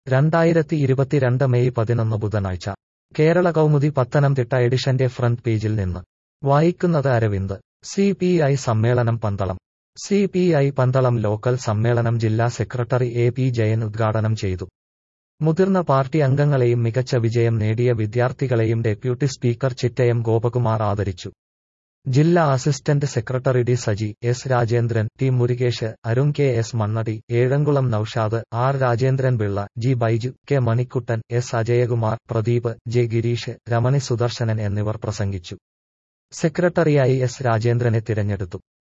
രണ്ടായിരത്തി ഇരുപത്തിരണ്ട് മെയ് പതിനൊന്ന് ബുധനാഴ്ച കേരള കൗമുദി പത്തനംതിട്ട എഡിഷന്റെ ഫ്രണ്ട് പേജിൽ നിന്ന് വായിക്കുന്നത് അരവിന്ദ് സി പി ഐ സമ്മേളനം Pandalam C P I Pandalam local സമ്മേളനം ജില്ലാ സെക്രട്ടറി എ പി ജയൻ ഉദ്ഘാടനം ചെയ്തു മുതിർന്ന പാർട്ടി അംഗങ്ങളെയും മികച്ച വിജയം നേടിയ വിദ്യാർത്ഥികളെയും ഡെപ്യൂട്ടി സ്പീക്കർ ചിറ്റയം ഗോപകുമാർ ആദരിച്ചു ജില്ലാ assistant secretary D Saji S Rajendran T Murukesh Arun K S Mannady Ezhamkulam Noushad R Rajendran Pillai G Baiju K Manikuttan S Ajayakumar Pradeep J Gireesh Ramani Sudarsanan എന്നിവർ പ്രസംഗിച്ചു സെക്രട്ടറിയായി എസ് രാജേന്ദ്രനെ തിരഞ്ഞെടുത്തു